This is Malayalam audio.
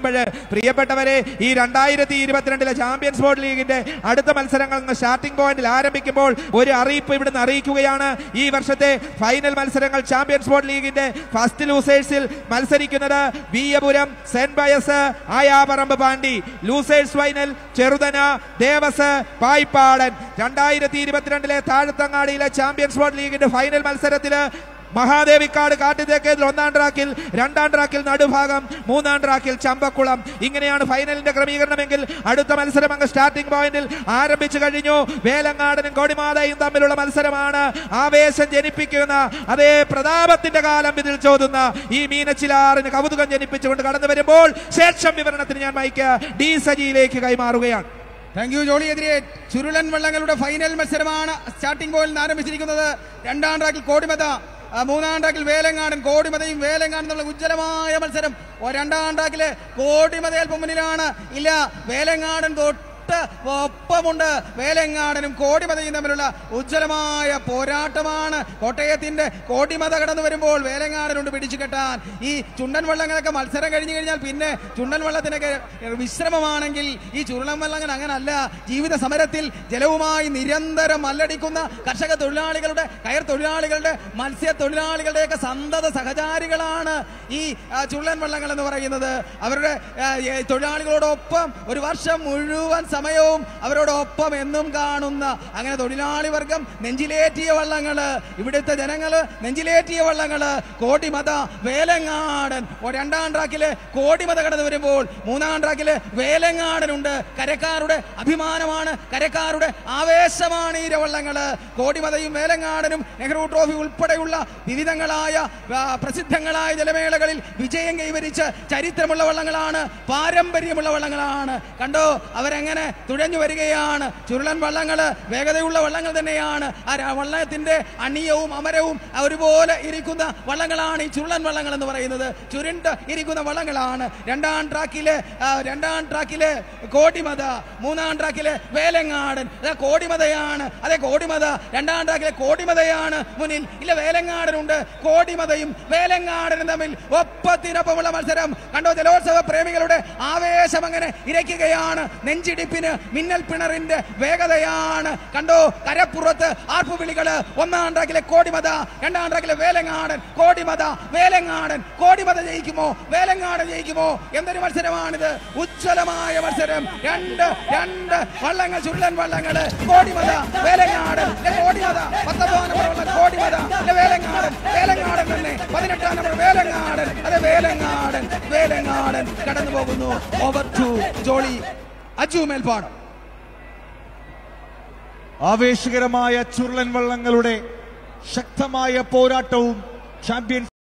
പ്പോഴ് പ്രിയപ്പെട്ടവരെ ഈ രണ്ടായിരത്തി ഇരുപത്തിരണ്ടിലെ ചാമ്പ്യൻസ് ബോർഡ് ലീഗിന്റെ അടുത്ത മത്സരങ്ങൾ അങ്ങ് സ്റ്റാർട്ടിംഗ് പോയിന്റിൽ ആരംഭിക്കുമ്പോൾ ഒരു അറിയിപ്പ് ഇവിടുന്ന് അറിയിക്കുകയാണ് ഈ വർഷത്തെ ഫൈനൽ മത്സരങ്ങൾ ചാമ്പ്യൻസ് ബോർഡ് ലീഗിന്റെ ഫസ്റ്റ് ലൂസേഴ്സിൽ മത്സരിക്കുന്നത് Veeyapuram saint Pius Ayaparambu Pandi losers final Cheruthana Devas Payippadan രണ്ടായിരത്തി ഇരുപത്തിരണ്ടിലെ താഴത്തങ്ങാടിയിലെ ചാമ്പ്യൻസ് ബോർഡ് ലീഗിന്റെ ഫൈനൽ മത്സരത്തില് മഹാദേവിക്കാട് കാട്ടുതേക്കേതിൽ ഒന്നാം ട്രാക്കിൽ രണ്ടാം ട്രാക്കിൽ നടുഭാഗം മൂന്നാം ട്രാക്കിൽ ചമ്പക്കുളം ഇങ്ങനെയാണ് ഫൈനലിന്റെ ക്രമീകരണമെങ്കിൽ അടുത്ത മത്സരം അങ്ങ് സ്റ്റാർട്ടിംഗ് പോയിന്റിൽ ആരംഭിച്ചു കഴിഞ്ഞു വേലങ്ങാടനും കൊടിമാതയും തമ്മിലുള്ള മത്സരമാണ് ആവേശം ജനിപ്പിക്കുന്ന അതേ പ്രതാപത്തിന്റെ കാലം ഇതിൽ ചോതുന്ന ഈ മീനച്ചിലാറിന് കൗതുകം ജനിപ്പിച്ചുകൊണ്ട് കടന്നു വരുമ്പോൾ ശേഷം വിവരണത്തിന് ഞാൻ മൈക്ക് ഡി സജിയിലേക്ക് കൈമാറുകയാണ് താങ്ക് യു ജോളി എതിരെ ചുരുളൻ വള്ളങ്ങളുടെ ഫൈനൽ മത്സരമാണ് സ്റ്റാർട്ടിംഗ് പോയിന്റ് നിന്ന് ആരംഭിച്ചിരിക്കുന്നത് രണ്ടാം ട്രാക്കിൽ കോടിമത ആ, മൂന്നാം ട്രാക്കിൽ വേലങ്ങാടൻ കോടിമതയും വേലങ്ങാടൻ തമ്മിലുള്ള ഉജ്ജ്വലമായ മത്സരം ഓ, രണ്ടാം ട്രാക്കില് കോടിമത അല്പം മുന്നിലാണ് ഇല്ല വേലങ്ങാടൻ തൊട്ട് ഒപ്പമുണ്ട് വേലങ്ങാടനും കോടിമതയും തമ്മിലുള്ള ഉജ്ജ്വലമായ പോരാട്ടമാണ് കോട്ടയത്തിന്റെ കോടിമത കടന്നു വരുമ്പോൾ വേലങ്ങാടനുണ്ട് പിടിച്ചു കെട്ടാൻ ഈ ചുണ്ടൻ വള്ളങ്ങളൊക്കെ മത്സരം കഴിഞ്ഞു കഴിഞ്ഞാൽ പിന്നെ ചുണ്ടൻ വള്ളത്തിനൊക്കെ വിശ്രമമാണെങ്കിൽ ഈ ചുരുളൻ വള്ളങ്ങൾ അങ്ങനല്ല ജീവിത സമരത്തിൽ ജലവുമായി നിരന്തരം മല്ലടിക്കുന്ന കർഷക തൊഴിലാളികളുടെ കയർ തൊഴിലാളികളുടെ മത്സ്യ തൊഴിലാളികളുടെയൊക്കെ സന്തത സഹചാരികളാണ് ഈ ആ, ചുള്ളൻ വള്ളങ്ങൾ എന്ന് പറയുന്നത് അവരുടെ ആ, ഈ തൊഴിലാളികളോടൊപ്പം ഒരു വർഷം മുഴുവൻ സമയവും അവരോടൊപ്പം എന്നും കാണുന്ന അങ്ങനെ തൊഴിലാളി വർഗം നെഞ്ചിലേറ്റിയ വള്ളങ്ങള് ഇവിടുത്തെ ജനങ്ങള് നെഞ്ചിലേറ്റിയ വള്ളങ്ങള് കോടിമത വേലങ്ങാടൻ ഓ, രണ്ടാം ട്രാക്കില് കോടിമത കടന്നു വരുമ്പോൾ മൂന്നാം ട്രാക്കില് വേലങ്ങാടനുണ്ട് കരക്കാരുടെ അഭിമാനമാണ് കരക്കാരുടെ ആവേശമാണ് ഈ വള്ളങ്ങള് കോടിമതയും വേലങ്ങാടനും നെഹ്റു ട്രോഫി ഉൾപ്പെടെയുള്ള വിവിധങ്ങളായ ആ, പ്രസിദ്ധങ്ങളായ ജലമേളകളിൽ വിജയം കൈവരിച്ച് ചരിത്രമുള്ള വള്ളങ്ങളാണ് പാരമ്പര്യമുള്ള വള്ളങ്ങളാണ് കണ്ടോ അവരെങ്ങനെ തുഴഞ്ഞു വരികയാണ് ചുരുളൻ വള്ളങ്ങള് വേഗതയുള്ള വള്ളങ്ങൾ തന്നെയാണ് ആ ര- വള്ളത്തിന്റെ അണിയവും അമരവും ഒരുപോലെ ഇരിക്കുന്ന വള്ളങ്ങളാണ് ഈ ചുരുളൻ വള്ളങ്ങൾ എന്ന് പറയുന്നത് ചുരുണ്ട് ഇരിക്കുന്ന വള്ളങ്ങളാണ് രണ്ടാം ട്രാക്കില് ആ, രണ്ടാം ട്രാക്കില് കോടിമത മൂന്നാം ട്രാക്കില് വേലങ്ങാടൻ അതെ കോടിമതയാണ് അതെ കോടിമത രണ്ടാം ട്രാക്കിലെ കോടിമതയാണ് മുന്നിൽ ഇല്ല വേലങ്ങാടനുണ്ട് കോടിമതയും വേലങ്ങാടനും തമ്മിൽ ഒപ്പത്തിനൊപ്പമുള്ള മത്സരം കണ്ടോ ജലോത്സവ പ്രേമികളുടെ ആവേശം അങ്ങനെ ഇരയ്ക്കുകയാണ് നെഞ്ചിടിപ്പിന് മിന്നൽ പിണറിന്റെ വേഗതയാണ് കണ്ടോ കരപ്പുറത്ത് ആർപ്പുവിളികള് ഒന്നാം ട്രാക്കിലെ കോടിമത രണ്ടാം ട്രാക്കിലെ വേലങ്ങാടൻ കോടിമത വേലങ്ങാടൻ കോടിമത ജയിക്കുമോ വേലങ്ങാടൻ ജയിക്കുമോ എന്തൊരു മത്സരമാണിത് ഉജ്ജ്വലമായ മത്സരം രണ്ട് രണ്ട് വള്ളങ്ങൾ ചുള്ളൻ വള്ളങ്ങള് കോടിമത വേലങ്ങാടൻ ഇല്ല കോടിമത പത്തൊമ്പതാം നമ്പർ കോടിമത ഇല്ല വേലങ്ങാടൻ വേലങ്ങാടൻ തന്നെ പതിനെട്ടാം നമ്പർ വേലങ്ങാടൻ അതെ വേലങ്ങാടൻ വേലങ്ങാടൻ കടന്നു പോകുന്നു ഓവർ ടു ജോളി അജു മേൽപ്പാടം ആവേശകരമായ ചുരുളൻ വള്ളങ്ങളുടെ ശക്തമായ പോരാട്ടവും ചാമ്പ്യൻസ്